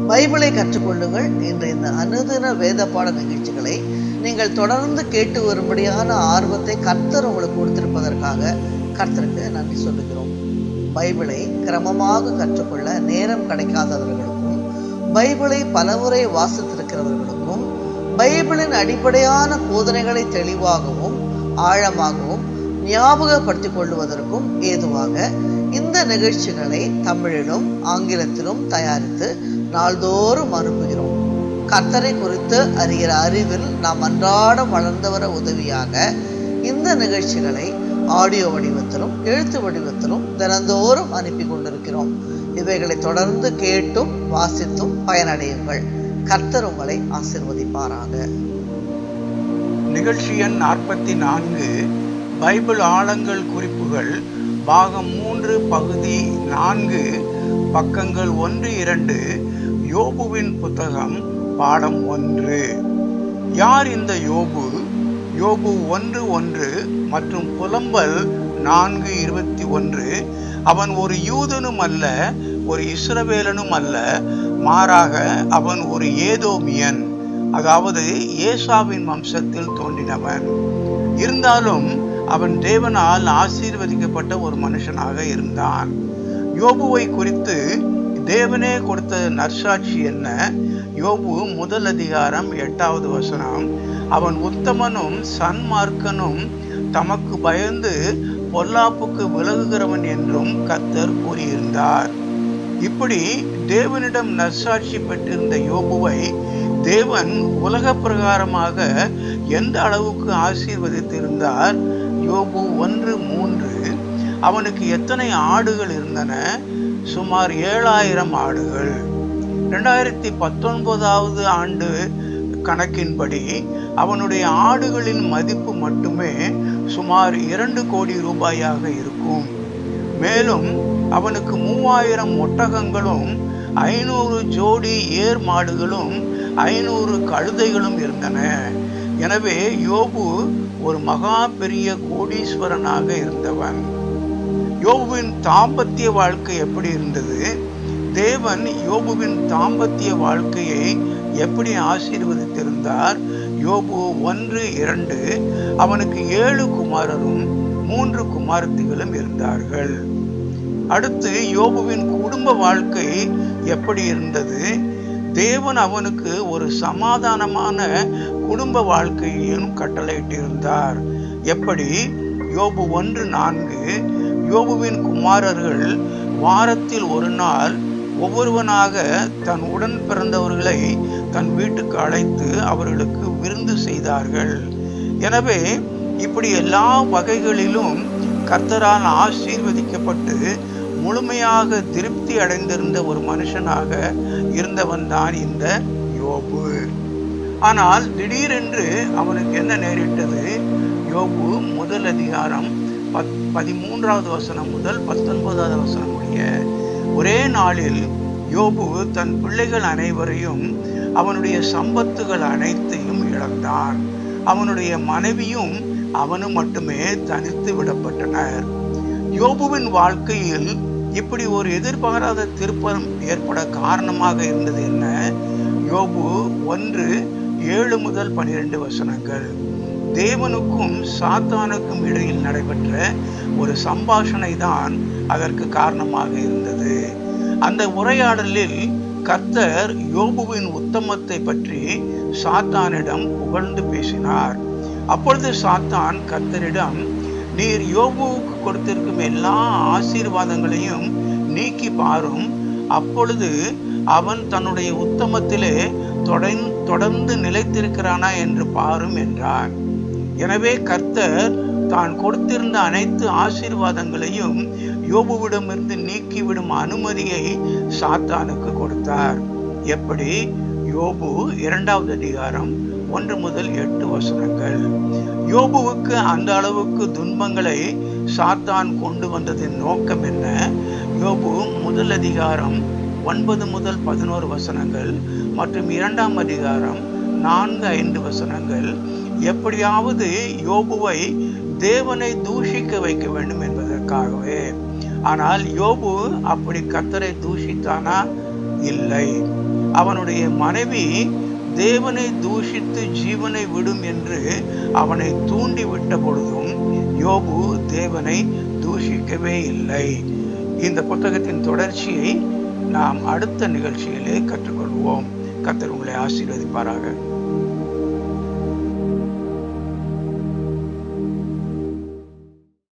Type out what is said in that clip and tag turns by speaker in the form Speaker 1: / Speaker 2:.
Speaker 1: பைபிளை கற்றுக்கொள்ளுங்கள் என்ற இந்த அனுதின வேத பாட நிகழ்ச்சிகளை நீங்கள் தொடர்ந்து கேட்டு வரும்படியான ஆர்வத்தை கர்த்தர் உங்களுக்கு கொடுத்திருப்பதற்காக கர்த்தருக்கு நன்றி சொல்லுகிறோம் பைபிளை கிரமமாக கற்றுக்கொள்ள நேரம் கிடைக்காதவர்களுக்கும் பைபிளை பலமுறை வாசித்திருக்கிறவர்களுக்கும் பைபிளின் அடிப்படையான போதனைகளை தெளிவாகவும் ஆழமாகவும் ஞாபகப்படுத்திக் கொள்வதற்கும் ஏதுவாக இந்த நிகழ்ச்சிகளை தமிழிலும் ஆங்கிலத்திலும் தயாரித்து நாள்தோறும் அனுப்புகிறோம் கர்த்தரை குறித்து அறிகிற அறிவில் நாம் அன்றாடம் வளர்ந்து வர உதவியாக இந்த நிகழ்ச்சிகளை ஆடியோ வடிவத்திலும் எழுத்து வடிவத்திலும் தினந்தோறும் அனுப்பி கொண்டிருக்கிறோம் இவைகளை தொடர்ந்து கேட்டும் வாசித்தும் பயனடையுங்கள் கர்த்தர் உங்களை ஆசிர்வதிப்பாராக
Speaker 2: நிகழ்ச்சி எண் நாற்பத்தி நான்கு பைபிள் ஆழங்கள் குறிப்புகள் பாகம் மூன்று பகுதி நான்கு பக்கங்கள் ஒன்று இரண்டு யோபுவின் புத்தகம் பாடம் ஒன்று யார் இந்த யோபு யோபு ஒன்று ஒன்று மற்றும் புலம்பல் நான்கு இருபத்தி ஒன்று அவன் ஒரு யூதனும் அல்ல ஒரு இஸ்ரவேலனும் அல்ல மாறாக அவன் ஒரு ஏதோமியன் அதாவது ஏசாவின் வம்சத்தில் தோன்றினவன் இருந்தாலும் அவன் தேவனால் ஆசீர்வதிக்கப்பட்ட ஒரு மனுஷனாக இருந்தான் யோபுவை குறித்து தேவனே கொடுத்த நற்சாட்சி என்ன யோபு முதல் அதிகாரம் எட்டாவது வசனம் அவன் உத்தமனும் சன்மார்க்கனும் தமக்கு பயந்து பொல்லாப்புக்கு விலகுகிறவன் என்றும் கத்தர் கூறியிருந்தார் இப்படி தேவனிடம் நற்சாட்சி பெற்றிருந்த யோபுவை தேவன் உலக பிரகாரமாக எந்த அளவுக்கு ஆசீர்வதித்திருந்தார் யோபு ஒன்று மூன்று அவனுக்கு எத்தனை ஆடுகள் இருந்தன சுமார் ஏழாயிரம் ஆடுகள் ரெண்டாயிரத்தி பத்தொன்பதாவது ஆண்டு கணக்கின்படி அவனுடைய ஆடுகளின் மதிப்பு மட்டுமே சுமார் இரண்டு கோடி ரூபாயாக இருக்கும் மேலும் அவனுக்கு மூவாயிரம் ஒட்டகங்களும் ஐநூறு ஜோடி ஏர் மாடுகளும் ஐநூறு கழுதைகளும் இருந்தன எனவே யோபு ஒரு மகா பெரிய கோடீஸ்வரனாக இருந்தவன் யோபுவின் தாம்பத்திய வாழ்க்கை எப்படி இருந்தது தேவன் யோபுவின் தாம்பத்திய வாழ்க்கையை எப்படி ஆசீர்வதித்திருந்தார் யோபு ஒன்று இரண்டு அவனுக்கு ஏழு குமாரரும் மூன்று குமாரத்திகளும் இருந்தார்கள் அடுத்து யோபுவின் குடும்ப வாழ்க்கை எப்படி இருந்தது தேவன் அவனுக்கு ஒரு சமாதானமான குடும்ப வாழ்க்கையையும் கட்டளையிட்டிருந்தார் எப்படி யோபு ஒன்று நான்கு யோபுவின் குமாரர்கள் வாரத்தில் ஒரு நாள் ஒவ்வொருவனாக தன் உடன் பிறந்தவர்களை தன் வீட்டுக்கு அழைத்து அவர்களுக்கு விருந்து செய்தார்கள் எனவே இப்படி எல்லா வகைகளிலும் கர்த்தரால் ஆசீர்வதிக்கப்பட்டு முழுமையாக திருப்தி அடைந்திருந்த ஒரு மனுஷனாக இருந்தவன் தான் இந்த யோபு ஆனால் திடீரென்று அவனுக்கு என்ன நேரிட்டது யோபு முதல் அதிகாரம் பத் பதிமூன்றாவது வசனம் முதல் பத்தொன்பதாவது வசனம் முடிய ஒரே நாளில் யோபு தன் பிள்ளைகள் அனைவரையும் அவனுடைய சம்பத்துகள் அனைத்தையும் இழந்தான் அவனுடைய மனைவியும் அவனும் மட்டுமே தனித்து விடப்பட்டனர் யோபுவின் வாழ்க்கையில் இப்படி ஒரு எதிர்பாராத திருப்பம் ஏற்பட காரணமாக இருந்தது என்ன யோபு ஒன்று ஏழு முதல் பனிரெண்டு வசனங்கள் தேவனுக்கும் சாத்தானுக்கும் இடையில் நடைபெற்ற ஒரு சம்பாஷணை தான் அதற்கு காரணமாக இருந்தது அந்த உரையாடலில் கர்த்தர் யோபுவின் உத்தமத்தை பற்றி சாத்தானிடம் புகழ்ந்து பேசினார் அப்பொழுது சாத்தான் கர்த்தரிடம் நீர் யோபுவுக்கு கொடுத்திருக்கும் எல்லா ஆசீர்வாதங்களையும் நீக்கி பாரும் அப்பொழுது அவன் தன்னுடைய உத்தமத்திலே தொடர்ந்து நிலைத்திருக்கிறானா என்று பாரும் என்றான் எனவே கர்த்தர் தான் கொடுத்திருந்த அனைத்து ஆசீர்வாதங்களையும் யோபுவிடமிருந்து நீக்கிவிடும் அனுமதியை சாத்தானுக்கு கொடுத்தார் எப்படி யோபு இரண்டாவது அதிகாரம் ஒன்று முதல் எட்டு வசனங்கள் யோபுவுக்கு அந்த அளவுக்கு துன்பங்களை சாத்தான் கொண்டு வந்ததின் நோக்கம் என்ன யோபு முதல் அதிகாரம் ஒன்பது முதல் பதினோரு வசனங்கள் மற்றும் இரண்டாம் அதிகாரம் நான்கு ஐந்து வசனங்கள் எப்படியாவது யோபுவை தேவனை தூஷிக்க வைக்க வேண்டும் என்பதற்காகவே ஆனால் யோபு அப்படி கர்த்தரை தூஷித்தானா இல்லை அவனுடைய மனைவி தேவனை தூஷித்து ஜீவனை விடும் என்று அவனை தூண்டி விட்ட பொழுதும் யோபு தேவனை தூஷிக்கவே இல்லை இந்த புத்தகத்தின் தொடர்ச்சியை நாம் அடுத்த நிகழ்ச்சியிலே கற்றுக்கொள்வோம் கர்த்தர் உங்களை ஆசீர்வதிப்பாராக